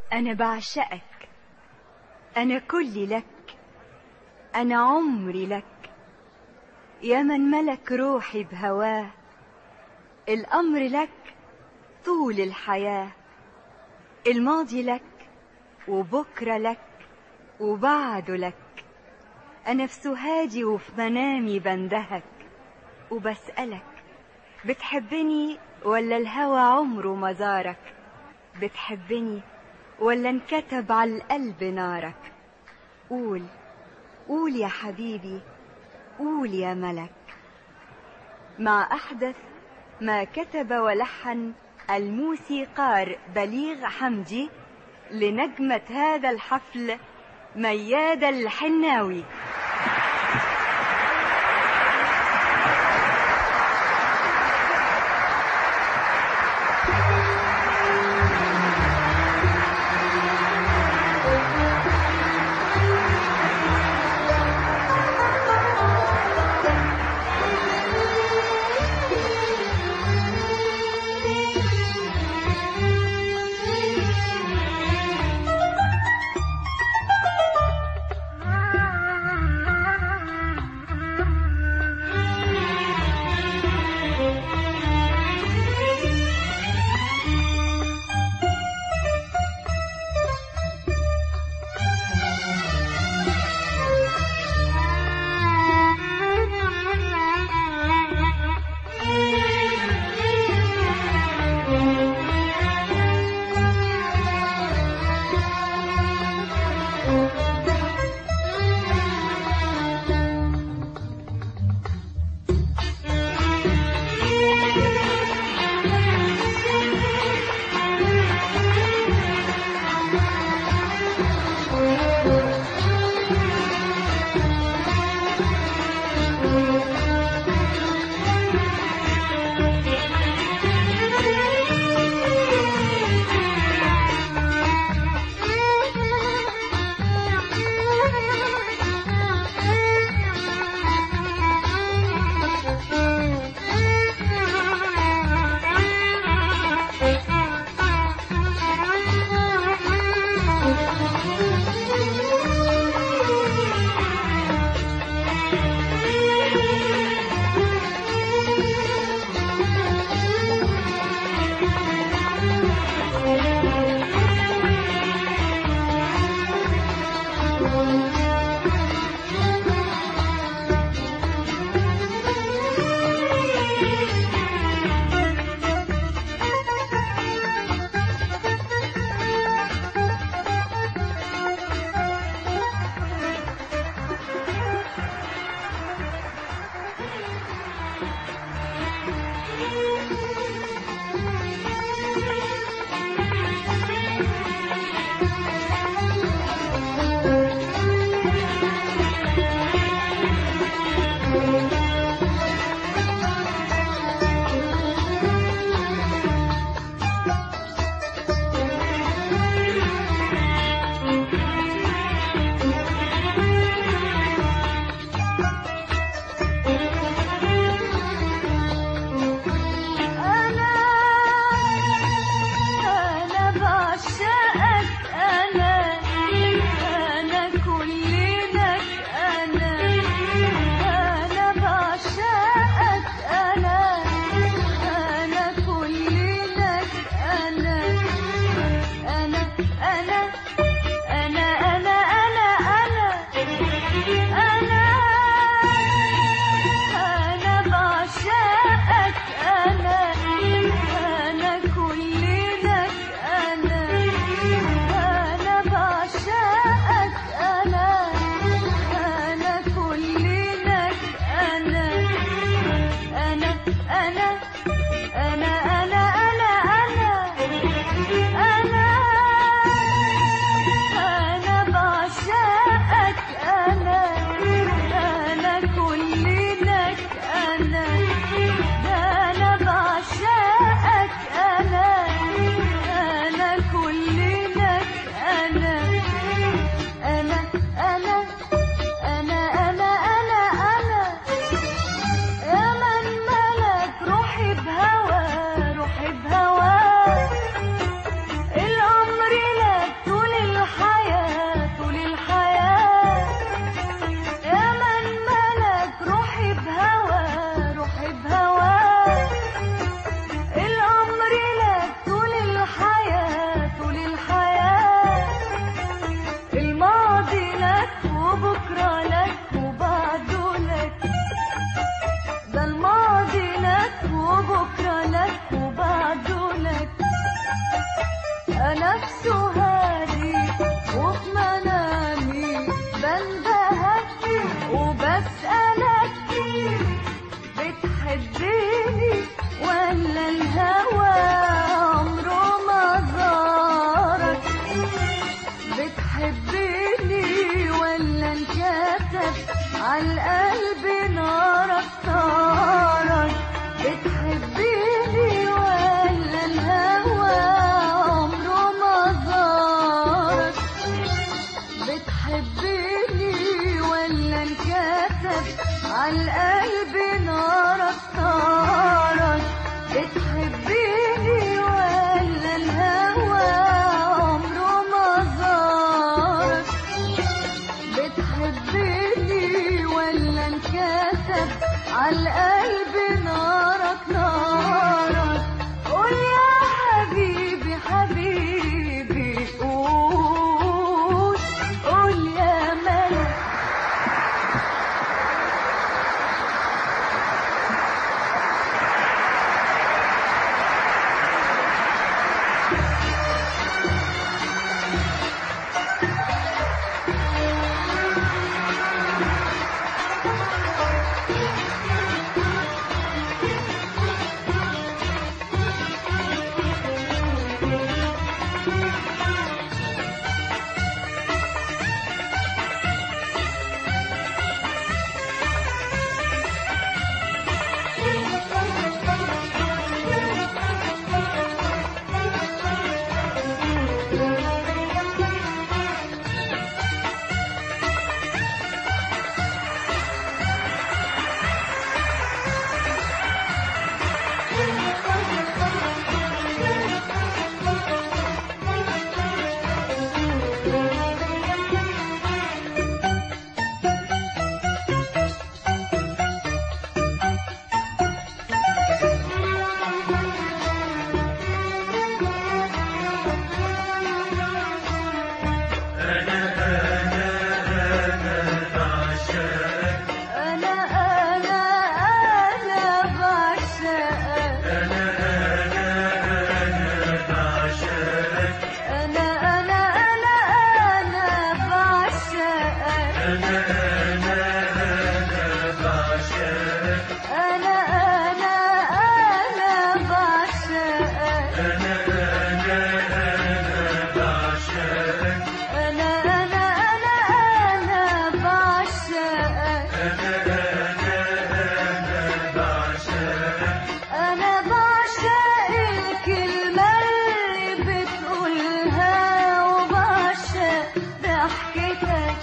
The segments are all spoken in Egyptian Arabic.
أنا بعشقك أنا كلي لك أنا عمري لك يا من ملك روحي بهواه الأمر لك طول الحياة الماضي لك وبكرة لك وبعده لك أنا في سهادي وفي منامي بندهك وبسألك بتحبني ولا الهوى عمره ما زارك بتحبني ولا انكتب على القلب نارك قول قول يا حبيبي قول يا ملك مع أحدث ما كتب ولحن الموسيقار بليغ حمدي لنجمة هذا الحفل ميادة الحناوي هادي وفي منامي بندهك وبسألك بتحبني ولا الهوى عمره ما زارك بتحبني ولا انكتب عالقلب نارك طارك بتحبني ولا الهوى عمره ما زارك بتحبني ولا انكتب عالقلب نارك طارك بتحبني ولا الهوى عمره ما زارك بتحبني ولا انكتب عالقلب نارك نارك قول يا حبيبي حبيبي قول قول يا ملك أنا أنا أنا بعشقك أنا أنا أنا أنا بعشقك أنا أنا أنا بعشقك أنا أنا أنا أنا بعشقك أنا بعشق الكلمة اللي بتقولها وبعشق ضحكتك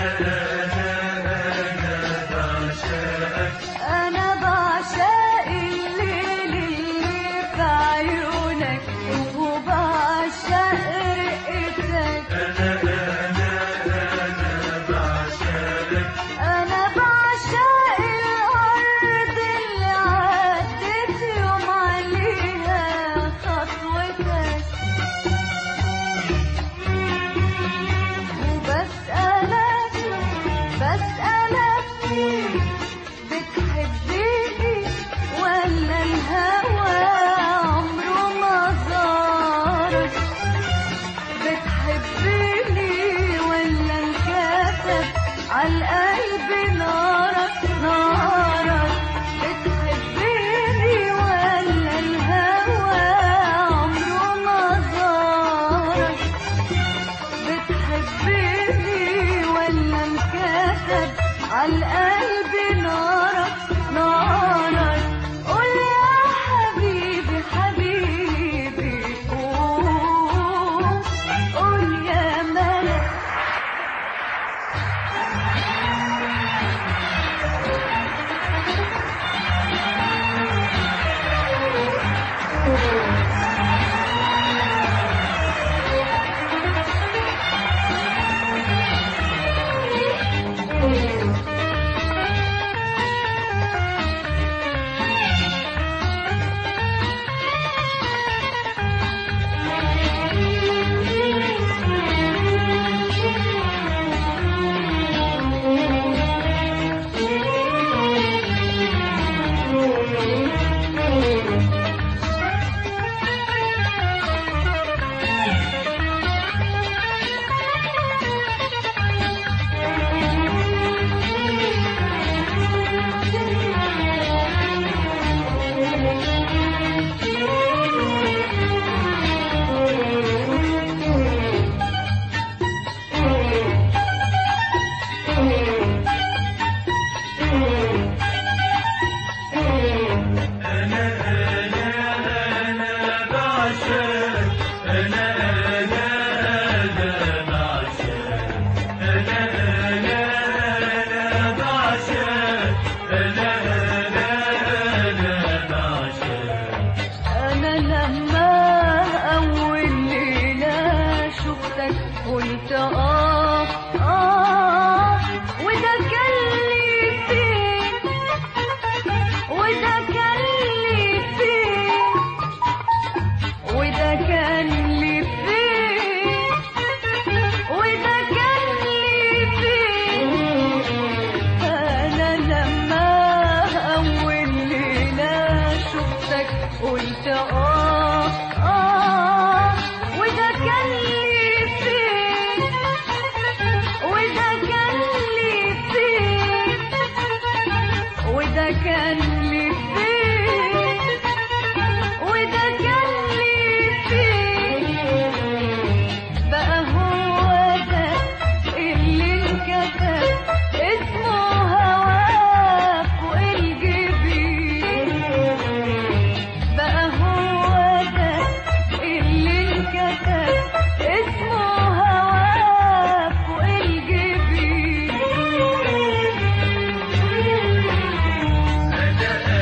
أنا بعشق الليل اللي في عيونك وبعشق رقتك أنا بعشق الأرض اللي عدت يوم عليها خطوتك وبسألك بسألك بتحبني ولا الهوى عمره ما زارك بتحبني ولا انكتب عالقلب نارك نارك بتحبني ولا الهوى عمره ما زارك بتحبني ولا انكتب عالقلب نارك نارك قول يا حبيبي حبيبي قول قول يا ملك قلت اه اه وده كان لي فين وده كان لي فين وده كان لي فين وده كان لي فين انا لما اول ليله شفتك قلت اه اه وده كان لي فين وده كان لي فين وده كان لي فين وده كان لي فين بقى هو ده اللي انكتب اسمه هواك والجبين بقى هو ده اللي انكتب اسمه هواك والجبين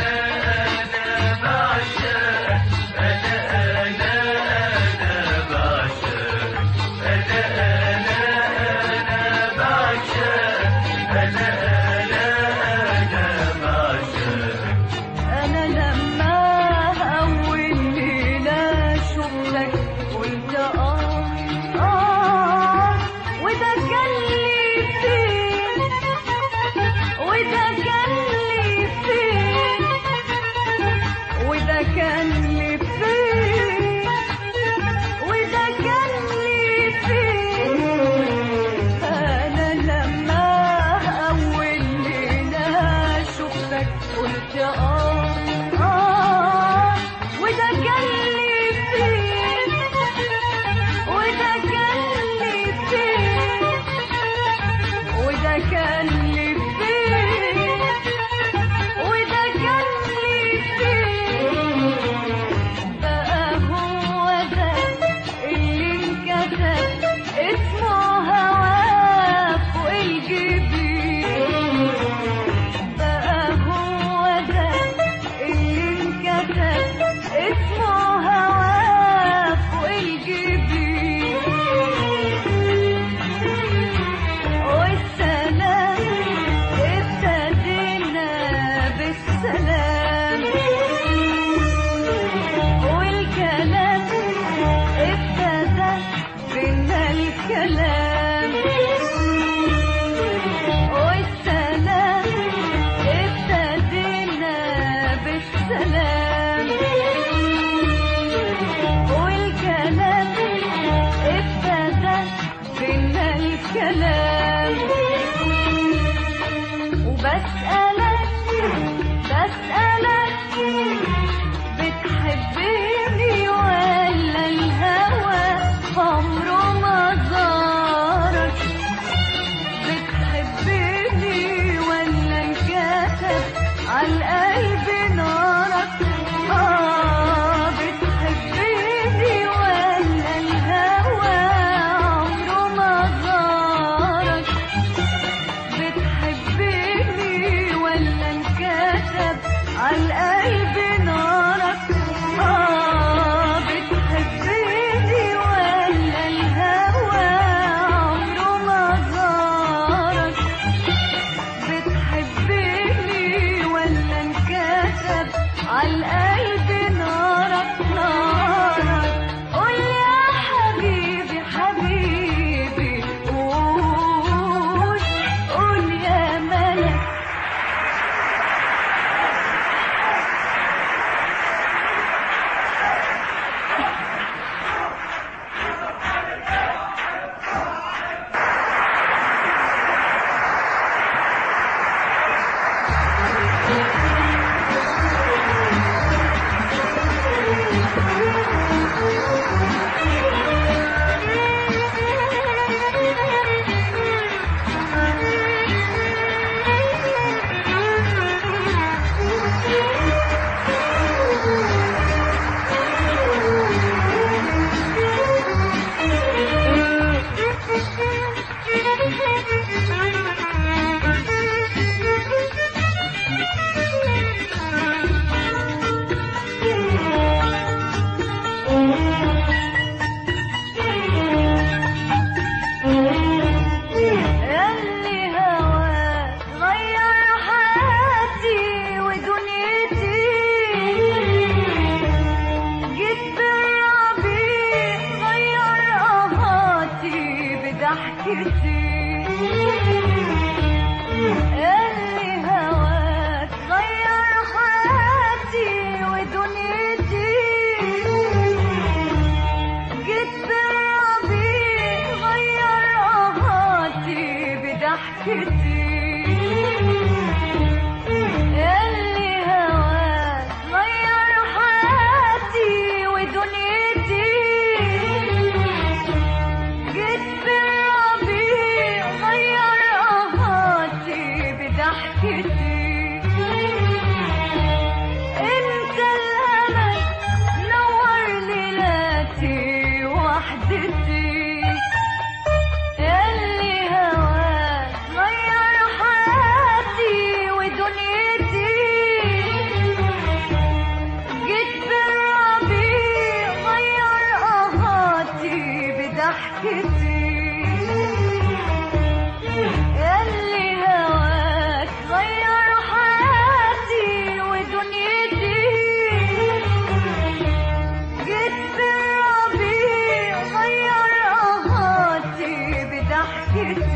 أنا لما أول ليلة شفتك قلت آه آه وده كان لي فين وده كان لي فين وده كان لي فين وده كان لي فين أنا لما أول ليلة شفتك قلت آه آه وده كان لي فين وده كان لي فين وده كان لي فين وده كان لي فين بقى هو ده اللي انكتب اسمه هواك والجبين بقى هو ده اللي انكتب اسمه هواك والجبين والسلام ابتدينا بالسلام والكلام ابتدى بالنسلام بضحكتي اللي هواك غير حياتي ودنيتي جيت بالربيع غير آهاتي بضحكتي اللي هواك غير حياتي ودنيتي جيت بالربيع غير آهاتي بضحكتي انت الامل نور ليلاتي وحدتي اللي هواك غير حياتي ودنيتي جيت بالربيع غير آهاتي بضحكتي اللي هواك غير حياتي ودنيتي جيت بالربيع غير آهاتي بضحكتي